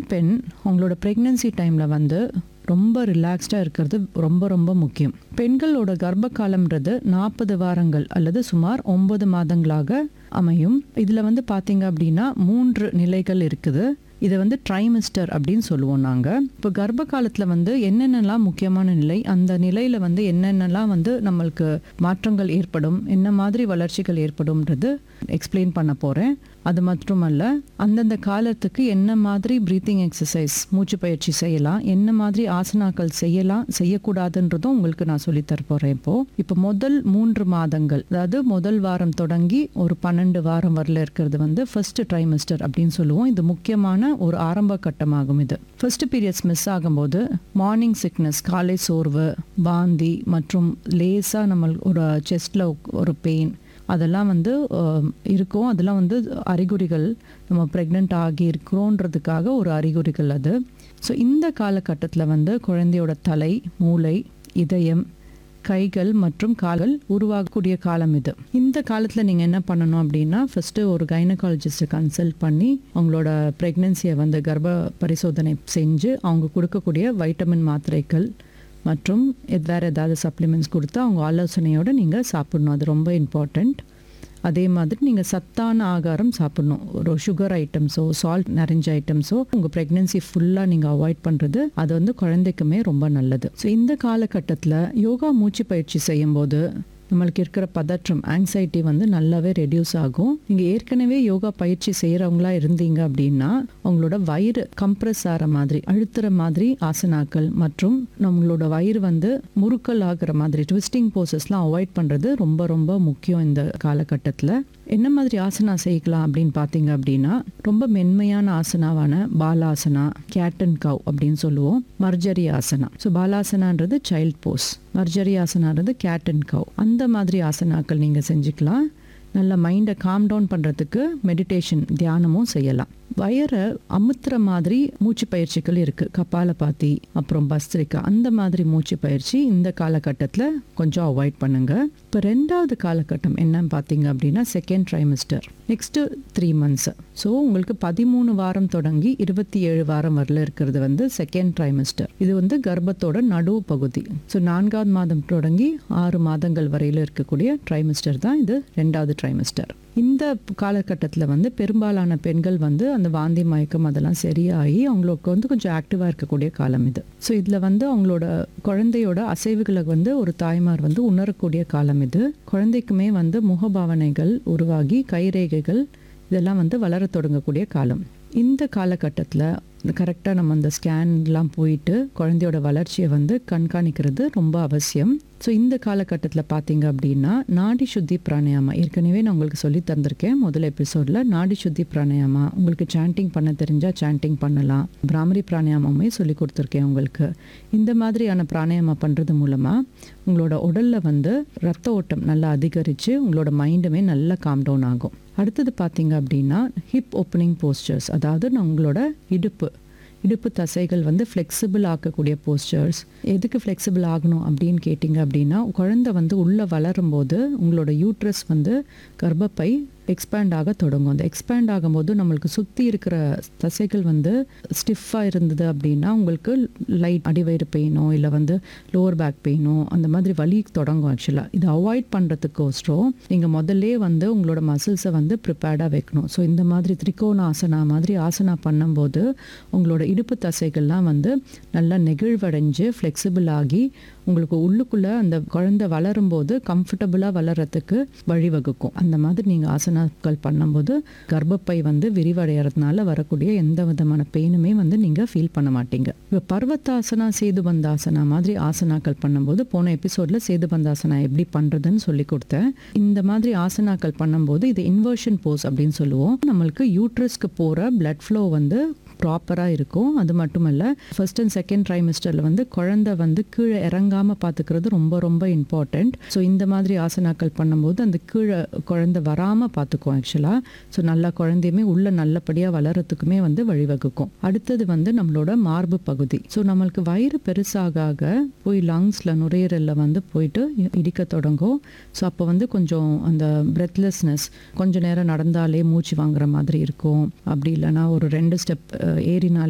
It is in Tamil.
பெண் உங்களோட ப்ரெக்னென்சி டைமில் வந்து ரொம்ப ரிலாக்ஸ்டாக இருக்கிறது ரொம்ப ரொம்ப முக்கியம் பெண்களோட கர்ப்ப காலம்ன்றது நாற்பது வாரங்கள் அல்லது சுமார் ஒன்பது மாதங்களாக அமையும் இதில் வந்து பார்த்தீங்க அப்படின்னா மூன்று நிலைகள் இருக்குது இதை வந்து ட்ரைமிஸ்டர் அப்படின்னு சொல்லுவோம் நாங்கள் இப்போ கர்ப்ப காலத்தில் வந்து என்னென்னலாம் முக்கியமான நிலை அந்த நிலையில் வந்து என்னென்னலாம் வந்து நம்மளுக்கு மாற்றங்கள் ஏற்படும் என்ன மாதிரி வளர்ச்சிகள் ஏற்படும்ன்றது எக்ஸ்பிளைன் பண்ண போகிறேன் அது மட்டுமல்ல அந்தந்த காலத்துக்கு என்ன மாதிரி ப்ரீத்திங் எக்ஸசைஸ் மூச்சு பயிற்சி செய்யலாம் என்ன மாதிரி ஆசனாக்கள் செய்யலாம் செய்யக்கூடாதுன்றதும் உங்களுக்கு நான் சொல்லித் தர போகிறேன் இப்போது இப்போ முதல் மூன்று மாதங்கள் அதாவது முதல் வாரம் தொடங்கி ஒரு பன்னெண்டு வாரம் வரல இருக்கிறது வந்து ஃபர்ஸ்ட் ட்ரைமிஸ்டர் அப்படின்னு சொல்லுவோம் இது முக்கியமான ஒரு ஆரம்ப கட்டமாகும் இது ஃபர்ஸ்ட் பீரியட்ஸ் மிஸ் ஆகும்போது மார்னிங் சிக்னஸ் காலை சோர்வு வாந்தி மற்றும் லேசாக நம்ம ஒரு செஸ்டில் ஒரு பெயின் அதெல்லாம் வந்து அஹ், இருக்கும் அதெல்லாம் வந்து அறிகுறிகள் நம்ம ப்ரெக்னென்ட் ஆகி இருக்கிறோன்றதுக்காக ஒரு அறிகுறிகள் அது ஸோ இந்த காலகட்டத்தில் வந்து குழந்தையோட தலை மூளை இதயம் கைகள் மற்றும் கால்கள் உருவாகக்கூடிய காலம் இது இந்த காலத்தில் நீங்கள் என்ன பண்ணணும் அப்படின்னா ஃபஸ்ட்டு ஒரு கைனகாலஜிஸ்ட்டை கன்சல்ட் பண்ணி அவங்களோட ப்ரெக்னென்சியை வந்து கர்ப்ப பரிசோதனை செஞ்சு அவங்க கொடுக்கக்கூடிய வைட்டமின் மாத்திரைகள் மற்றும் எத் வேறு ஏதாவது சப்ளிமெண்ட்ஸ் கொடுத்து அவங்க ஆலோசனையோடு நீங்கள் சாப்பிடணும் அது ரொம்ப இம்பார்ட்டண்ட் அதே மாதிரி நீங்கள் சத்தான ஆகாரம் சாப்பிடணும் ஒரு சுகர் ஐட்டம்ஸோ சால்ட் நிறைஞ்ச ஐட்டம்ஸோ உங்கள் ப்ரெக்னென்சி ஃபுல்லாக நீங்கள் அவாய்ட் பண்ணுறது அது வந்து குழந்தைக்குமே ரொம்ப நல்லது ஸோ இந்த காலகட்டத்தில் யோகா மூச்சு பயிற்சி செய்யும்போது நம்மளுக்கு இருக்கிற பதற்றம் ஆங்ஸைட்டி வந்து நல்லாவே ரெடியூஸ் ஆகும் நீங்கள் ஏற்கனவே யோகா பயிற்சி செய்கிறவங்களா இருந்தீங்க அப்படின்னா உங்களோட வயிறு கம்ப்ரெஸ் ஆகிற மாதிரி அழுத்துற மாதிரி ஆசனாக்கள் மற்றும் நம்மளோட வயிறு வந்து முறுக்கல் ஆகிற மாதிரி ட்விஸ்டிங் போசஸ்லாம் அவாய்ட் பண்ணுறது ரொம்ப ரொம்ப முக்கியம் இந்த காலகட்டத்தில் என்ன மாதிரி ஆசனா செய்யலாம் அப்படின்னு பார்த்தீங்க அப்படின்னா ரொம்ப மென்மையான ஆசனாவான பாலாசனா கேட் அண்ட் கவ் அப்படின்னு சொல்லுவோம் மர்ஜரி ஆசனா ஸோ பாலாசனான்றது சைல்ட் போஸ் மர்ஜரி ஆசனான்றது கேட் அண்ட் கவ் அந்த மாதிரி ஆசனாக்கள் நீங்கள் செஞ்சுக்கலாம் நல்ல மைண்டை காம் டவுன் பண்ணுறதுக்கு மெடிடேஷன் தியானமும் செய்யலாம் வயரை அமுத்துற மாதிரி மூச்சு பயிற்சிகள் இருக்குது கபாலபாத்தி அப்புறம் பஸ்திரிக்கா அந்த மாதிரி மூச்சு பயிற்சி இந்த காலகட்டத்தில் கொஞ்சம் அவாய்ட் பண்ணுங்க இப்போ ரெண்டாவது காலகட்டம் என்னன்னு பார்த்தீங்க அப்படின்னா second trimester next three months so உங்களுக்கு பதிமூணு வாரம் தொடங்கி இருபத்தி ஏழு வாரம் வரல இருக்கிறது வந்து செகண்ட் ட்ரைமிஸ்டர் இது வந்து கர்ப்பத்தோட நடுவு பகுதி ஸோ நான்காவது மாதம் தொடங்கி ஆறு மாதங்கள் வரையில் இருக்கக்கூடிய ட்ரைமிஸ்டர் தான் இது ரெண்டாவது ட்ரைமிஸ்டர் இந்த காலகட்டத்தில் வந்து பெரும்பாலான பெண்கள் வந்து அந்த வாந்தி மயக்கம் அதெல்லாம் சரியாகி அவங்களுக்கு வந்து கொஞ்சம் ஆக்டிவாக இருக்கக்கூடிய காலம் இது ஸோ இதில் வந்து அவங்களோட குழந்தையோட அசைவுகளை வந்து ஒரு தாய்மார் வந்து உணரக்கூடிய காலம் இது குழந்தைக்குமே வந்து முகபாவனைகள் உருவாகி கைரேகைகள் இதெல்லாம் வந்து வளரத் தொடங்கக்கூடிய காலம் இந்த காலகட்டத்தில் கரெக்டாக நம்ம அந்த ஸ்கேன்லாம் போயிட்டு குழந்தையோட வளர்ச்சியை வந்து கண்காணிக்கிறது ரொம்ப அவசியம் ஸோ இந்த காலகட்டத்தில் பார்த்தீங்க அப்படின்னா நாடி சுத்தி பிராணாயாமா ஏற்கனவே நான் உங்களுக்கு சொல்லி தந்திருக்கேன் முதல் எபிசோடில் நாடி சுத்தி பிராணாயாமா உங்களுக்கு சாண்டிங் பண்ண தெரிஞ்சால் சாண்டிங் பண்ணலாம் பிராமரி பிராணாயாமமே சொல்லி கொடுத்துருக்கேன் உங்களுக்கு இந்த மாதிரியான பிராணாயாமா பண்ணுறது மூலமாக உங்களோட உடலில் வந்து ரத்த ஓட்டம் நல்லா அதிகரித்து உங்களோட மைண்டுமே நல்லா காம் டவுன் ஆகும் அடுத்தது பார்த்தீங்க அப்படின்னா ஹிப் ஓப்பனிங் போஸ்டர்ஸ் அதாவது நான் உங்களோட இடுப்பு இடுப்பு தசைகள் வந்து ஃப்ளெக்சிபிள் ஆக்கக்கூடிய போஸ்டர்ஸ் எதுக்கு ஃப்ளெக்சிபிள் ஆகணும் அப்படின்னு கேட்டிங்க அப்படின்னா குழந்தை வந்து உள்ளே வளரும்போது உங்களோட யூட்ரஸ் வந்து கர்ப்பப்பை எக்ஸ்பேண்ட் ஆக தொடங்கும் அந்த எக்ஸ்பேண்ட் ஆகும்போது நம்மளுக்கு சுற்றி இருக்கிற தசைகள் வந்து ஸ்டிஃபாக இருந்தது அப்படின்னா உங்களுக்கு லைட் அடிவயிறு பெயினோ இல்லை வந்து லோவர் பேக் பெயினோ அந்த மாதிரி வலி தொடங்கும் ஆக்சுவலாக இதை அவாய்ட் பண்ணுறதுக்கோசரம் நீங்கள் முதல்லே வந்து உங்களோட மசில்ஸை வந்து ப்ரிப்பேர்டாக வைக்கணும் ஸோ இந்த மாதிரி திரிகோண ஆசனா மாதிரி ஆசனா பண்ணும்போது உங்களோட இடுப்பு தசைகள்லாம் வந்து நல்லா நெகிழ்வடைஞ்சு ஃப்ளெக்சிபிள் ஆகி உங்களுக்கு உள்ளுக்குள்ளே அந்த குழந்தை வளரும்போது கம்ஃபர்டபுளாக வளர்கிறதுக்கு வழிவகுக்கும் அந்த மாதிரி நீங்கள் ஆசனாக்கள் பண்ணும்போது கர்ப்பப்பை வந்து விரிவடைகிறதுனால வரக்கூடிய எந்த விதமான பெயினுமே வந்து நீங்கள் ஃபீல் பண்ண மாட்டீங்க இப்போ பர்வத்தாசனா சேதுபந்தாசனா மாதிரி ஆசனாக்கள் பண்ணும்போது போன எபிசோடில் சேதுபந்தாசனா எப்படி பண்ணுறதுன்னு சொல்லி கொடுத்தேன் இந்த மாதிரி ஆசனாக்கள் பண்ணும்போது இது இன்வர்ஷன் போஸ் அப்படின்னு சொல்லுவோம் நம்மளுக்கு யூட்ரஸ்க்கு போகிற பிளட் ஃப்ளோ வந்து ப்ராப்பராக இருக்கும் அது மட்டும் இல்லை ஃபர்ஸ்ட் அண்ட் செகண்ட் ட்ரைமிஸ்டரில் வந்து குழந்தை வந்து கீழே இறங்காமல் பார்த்துக்கிறது ரொம்ப ரொம்ப இம்பார்ட்டண்ட் ஸோ இந்த மாதிரி ஆசனாக்கள் பண்ணும்போது அந்த கீழே குழந்தை வராமல் பார்த்துக்கும் ஆக்சுவலாக ஸோ நல்லா குழந்தையுமே உள்ள நல்லபடியாக வளரத்துக்குமே வந்து வழிவகுக்கும் அடுத்தது வந்து நம்மளோட மார்பு பகுதி ஸோ நம்மளுக்கு வயிறு பெருசாக ஆக போய் லங்ஸில் நுரையீரலில் வந்து போயிட்டு இடிக்க தொடங்கும் ஸோ அப்போ வந்து கொஞ்சம் அந்த பிரெத்லெஸ்னஸ் கொஞ்ச நேரம் நடந்தாலே மூச்சு வாங்குற மாதிரி இருக்கும் அப்படி இல்லைன்னா ஒரு ரெண்டு ஸ்டெப் ஏறினாலே